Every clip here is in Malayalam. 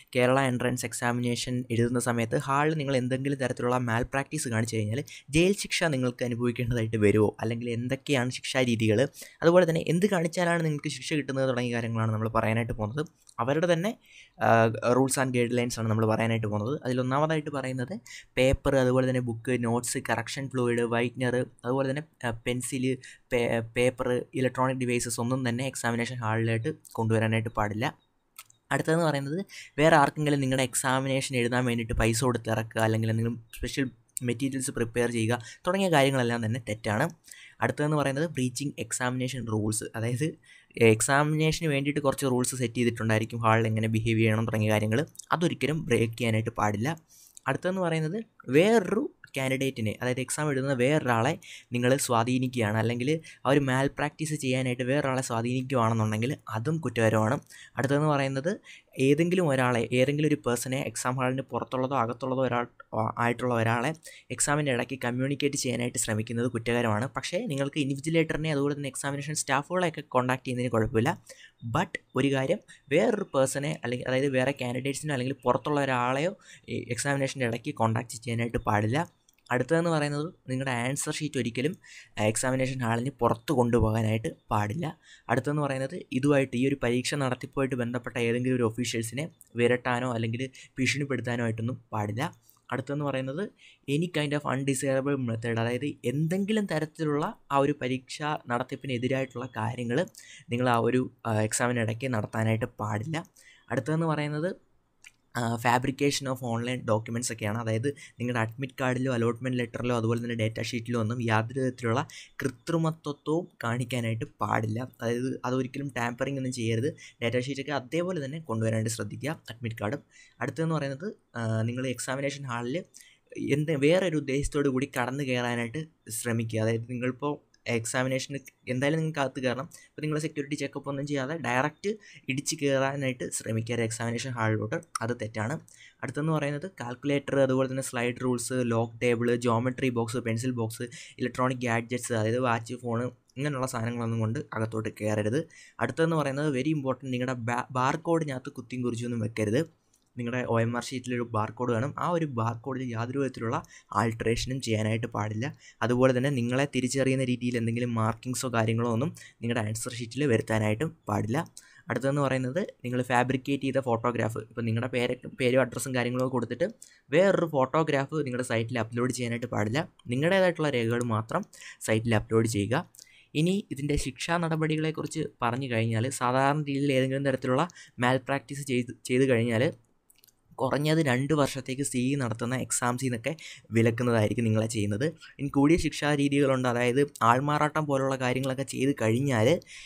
കേരള എൻട്രൻസ് എക്സാമിനേഷൻ എഴുതുന്ന സമയത്ത് ഹാളിൽ നിങ്ങൾ എന്തെങ്കിലും തരത്തിലുള്ള മാൽ പ്രാക്ടീസ് കാണിച്ചു കഴിഞ്ഞാൽ ജയിൽ ശിക്ഷ നിങ്ങൾക്ക് അനുഭവിക്കേണ്ടതായിട്ട് വരുമോ അല്ലെങ്കിൽ എന്തൊക്കെയാണ് ശിക്ഷാ രീതികൾ അതുപോലെ തന്നെ എന്ത് കാണിച്ചാലാണ് നിങ്ങൾക്ക് ശിക്ഷ കിട്ടുന്നത് തുടങ്ങിയ കാര്യങ്ങളാണ് നമ്മൾ പറയാനായിട്ട് പോകുന്നത് അവരുടെ തന്നെ റൂൾസ് ആൻഡ് ഗൈഡ് ലൈൻസ് ആണ് നമ്മൾ പറയാനായിട്ട് പോകുന്നത് അതിലൊന്നാമതായിട്ട് പറയുന്നത് പേപ്പർ അതുപോലെ തന്നെ book notes correction fluid whitener അതുപോലെ തന്നെ പെൻസില് പേപ്പർ ഇലക്ട്രോണിക് ഡിവൈസസ് ഒന്നും തന്നെ എക്സാമിനേഷൻ ഹാളിലായിട്ട് കൊണ്ടുവരാനായിട്ട് പാടില്ല അടുത്തതെന്ന് പറയുന്നത് വേറെ ആർക്കെങ്കിലും നിങ്ങളുടെ എക്സാമിനേഷൻ എഴുതാൻ വേണ്ടിയിട്ട് പൈസ കൊടുത്ത് ഇറക്കുക അല്ലെങ്കിൽ എന്തെങ്കിലും സ്പെഷ്യൽ മെറ്റീരിയൽസ് പ്രിപ്പയർ ചെയ്യുക തുടങ്ങിയ കാര്യങ്ങളെല്ലാം തന്നെ തെറ്റാണ് അടുത്തതെന്ന് പറയുന്നത് ബ്രീച്ചിങ് എക്സാമിനേഷൻ റൂൾസ് അതായത് എക്സാമിനേഷന് വേണ്ടിയിട്ട് കുറച്ച് റൂൾസ് സെറ്റ് ചെയ്തിട്ടുണ്ടായിരിക്കും ഹാളിൽ എങ്ങനെ ബിഹേവ് ചെയ്യണം തുടങ്ങിയ കാര്യങ്ങൾ അതൊരിക്കലും ബ്രേക്ക് ചെയ്യാനായിട്ട് പാടില്ല അടുത്തതെന്ന് പറയുന്നത് വേറൊരു കാൻഡിഡേറ്റിനെ അതായത് എക്സാം എഴുതുന്ന വേറൊരാളെ നിങ്ങൾ സ്വാധീനിക്കുകയാണ് അല്ലെങ്കിൽ ആ ഒരു മാൽ പ്രാക്ടീസ് ചെയ്യാനായിട്ട് വേറൊരാളെ സ്വാധീനിക്കുകയാണെന്നുണ്ടെങ്കിൽ അതും കുറ്റകരമാണ് അടുത്തതെന്ന് പറയുന്നത് ഏതെങ്കിലും ഒരാളെ ഏതെങ്കിലും ഒരു പേഴ്സണെ എക്സാം ഹാളിന് പുറത്തുള്ളതോ അകത്തുള്ളതോ ഒരാൾ ആയിട്ടുള്ള ഒരാളെ എക്സാമിൻ്റെ ഇടയ്ക്ക് കമ്മ്യൂണിക്കേറ്റ് ചെയ്യാനായിട്ട് ശ്രമിക്കുന്നത് കുറ്റകരമാണ് പക്ഷേ നിങ്ങൾക്ക് ഇൻവിജിലേറ്ററിനെ അതുപോലെ തന്നെ എക്സാമിനേഷൻ സ്റ്റാഫുകളെയൊക്കെ കോൺടാക്ട് ചെയ്യുന്നതിന് കുഴപ്പമില്ല ബട്ട് ഒരു കാര്യം വേറൊരു പേഴ്സണെ അല്ലെങ്കിൽ അതായത് വേറെ കാൻഡിഡേറ്റ്സിനോ അല്ലെങ്കിൽ പുറത്തുള്ള ഒരാളെയോ ഈ എക്സാമിനേഷൻ്റെ ഇടയ്ക്ക് കോൺടാക്ട് ചെയ്യാനായിട്ട് പാടില്ല അടുത്തതെന്ന് പറയുന്നത് നിങ്ങളുടെ ആൻസർ ഷീറ്റ് ഒരിക്കലും എക്സാമിനേഷൻ ഹാളിന് പുറത്ത് കൊണ്ടുപോകാനായിട്ട് പാടില്ല അടുത്തെന്ന് പറയുന്നത് ഇതുമായിട്ട് ഈ ഒരു പരീക്ഷ നടത്തിപ്പുമായിട്ട് ബന്ധപ്പെട്ട ഏതെങ്കിലും ഒരു ഒഫീഷ്യൽസിനെ വിരട്ടാനോ അല്ലെങ്കിൽ ഭീഷണിപ്പെടുത്താനോ ആയിട്ടൊന്നും പാടില്ല അടുത്തെന്ന് പറയുന്നത് any kind of undesirable method അതായത് എന്തെങ്കിലും തരത്തിലുള്ള ആ ഒരു പരീക്ഷ നടത്തിപ്പിനെതിരായിട്ടുള്ള കാര്യങ്ങൾ നിങ്ങൾ ആ ഒരു എക്സാമിനിടയ്ക്ക് നടത്താനായിട്ട് പാടില്ല അടുത്തതെന്ന് പറയുന്നത് ഫാബ്രിക്കേഷൻ ഓഫ് ഓൺലൈൻ ഡോക്യുമെൻറ്റ്സ് ഒക്കെയാണ് അതായത് നിങ്ങളുടെ അഡ്മിറ്റ് കാർഡിലോ അലോട്ട്മെൻറ്റ് ലെറ്ററിലോ അതുപോലെ തന്നെ ഡേറ്റ ഷീറ്റിലോ ഒന്നും യാതൊരു വിധത്തിലുള്ള കൃത്രിമത്വവും കാണിക്കാനായിട്ട് പാടില്ല അതായത് അതൊരിക്കലും ടാമ്പറിംഗ് ഒന്നും ചെയ്യരുത് ഡേറ്റ ഷീറ്റൊക്കെ അതേപോലെ തന്നെ കൊണ്ടുവരാനായിട്ട് ശ്രദ്ധിക്കുക അഡ്മിറ്റ് കാർഡും അടുത്തതെന്ന് പറയുന്നത് നിങ്ങൾ എക്സാമിനേഷൻ ഹാളിൽ എന്ത് വേറൊരു ഉദ്ദേശത്തോടു കൂടി കടന്നു കയറാനായിട്ട് ശ്രമിക്കുക അതായത് നിങ്ങളിപ്പോൾ എക്സാമിനേഷന് എന്തായാലും നിങ്ങൾക്ക് അകത്ത് കയറണം അപ്പോൾ നിങ്ങൾ സെക്യൂരിറ്റി ചെക്കപ്പ് ഒന്നും ചെയ്യാതെ ഡയറക്റ്റ് ഇടിച്ച് കയറാനായിട്ട് ശ്രമിക്കുക എക്സാമിനേഷൻ ഹാളിലോട്ട് അത് തെറ്റാണ് അടുത്തെന്ന് പറയുന്നത് കാൽക്കുലേറ്റർ അതുപോലെ തന്നെ slide rules log table geometry box pencil box electronic gadgets അതായത് വാച്ച് ഫോൺ ഇങ്ങനെയുള്ള സാധനങ്ങളൊന്നും കൊണ്ട് അകത്തോട്ട് കയറരുത് അടുത്തതെന്ന് പറയുന്നത് വെരി ഇമ്പോർട്ടൻറ്റ് നിങ്ങളുടെ ബാർ കോഡിനകത്ത് കുത്തിയും കുറിച്ചൊന്നും വെക്കരുത് നിങ്ങളുടെ ഒ എം ആർ ഷീറ്റിലൊരു ബാർകോഡ് വേണം ആ ഒരു ബാർകോഡിൽ യാതൊരു വിധത്തിലുള്ള ആൾട്രേഷനും ചെയ്യാനായിട്ട് പാടില്ല അതുപോലെ തന്നെ നിങ്ങളെ തിരിച്ചറിയുന്ന രീതിയിൽ എന്തെങ്കിലും മാർക്കിങ്സോ കാര്യങ്ങളോ ഒന്നും നിങ്ങളുടെ ആൻസർ ഷീറ്റിൽ വരുത്താനായിട്ടും പാടില്ല അടുത്തതെന്ന് പറയുന്നത് നിങ്ങൾ ഫാബ്രിക്കേറ്റ് ചെയ്ത ഫോട്ടോഗ്രാഫ് ഇപ്പോൾ നിങ്ങളുടെ പേര് പേരും അഡ്രസ്സും കാര്യങ്ങളൊക്കെ കൊടുത്തിട്ട് വേറൊരു ഫോട്ടോഗ്രാഫ് നിങ്ങളുടെ സൈറ്റിൽ അപ്ലോഡ് ചെയ്യാനായിട്ട് പാടില്ല നിങ്ങളുടേതായിട്ടുള്ള രേഖകൾ മാത്രം സൈറ്റിൽ അപ്ലോഡ് ചെയ്യുക ഇനി ഇതിൻ്റെ ശിക്ഷാ നടപടികളെക്കുറിച്ച് പറഞ്ഞു കഴിഞ്ഞാൽ സാധാരണ രീതിയിൽ ഏതെങ്കിലും തരത്തിലുള്ള മാൽ പ്രാക്ടീസ് ചെയ്ത് ചെയ്ത് കഴിഞ്ഞാൽ കുറഞ്ഞത് രണ്ട് വർഷത്തേക്ക് സി നടത്തുന്ന എക്സാംസിൽ നിന്നൊക്കെ വിലക്കുന്നതായിരിക്കും നിങ്ങളെ ചെയ്യുന്നത് ഇനി കൂടിയ ശിക്ഷാ രീതികളുണ്ട് അതായത് ആൾമാറാട്ടം പോലുള്ള കാര്യങ്ങളൊക്കെ ചെയ്ത് കഴിഞ്ഞാൽ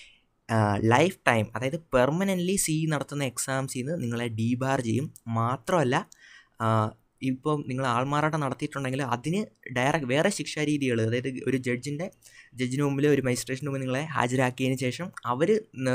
ലൈഫ് ടൈം അതായത് പെർമനൻ്റ്ലി സി നടത്തുന്ന എക്സാംസിൽ നിന്ന് നിങ്ങളെ ഡീബാർ ചെയ്യും മാത്രമല്ല ഇപ്പം നിങ്ങൾ ആൾമാറാട്ടം നടത്തിയിട്ടുണ്ടെങ്കിൽ അതിന് ഡയറക്റ്റ് വേറെ ശിക്ഷാ രീതികൾ അതായത് ഒരു ജഡ്ജിൻ്റെ ജഡ്ജിന് മുമ്പിൽ ഒരു മജിസ്ട്രേഷന് മുമ്പിൽ നിങ്ങളെ ഹാജരാക്കിയതിന് ശേഷം അവർ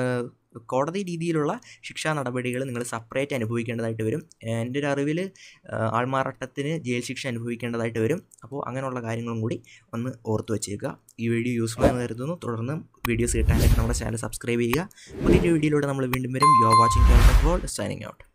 കോടതി രീതിയിലുള്ള ശിക്ഷാ നടപടികൾ നിങ്ങൾ സെപ്പറേറ്റ് അനുഭവിക്കേണ്ടതായിട്ട് വരും എൻ്റെ ഒരു അറിവിൽ ആൾമാറാട്ടത്തിന് ജയിൽ ശിക്ഷ അനുഭവിക്കേണ്ടതായിട്ട് വരും അപ്പോൾ അങ്ങനെയുള്ള കാര്യങ്ങളും കൂടി ഒന്ന് ഓർത്ത് വെച്ചേക്കുക ഈ വീഡിയോ യൂസ്ഫുൾ ആണെന്ന് കരുതുന്നു തുടർന്ന് വീഡിയോസ് കിട്ടാനായിട്ട് നമ്മുടെ ചാനൽ സബ്സ്ക്രൈബ് ചെയ്യുക പുതിയ വീഡിയോയിലൂടെ നമ്മൾ വീണ്ടും വരും you are watching signing out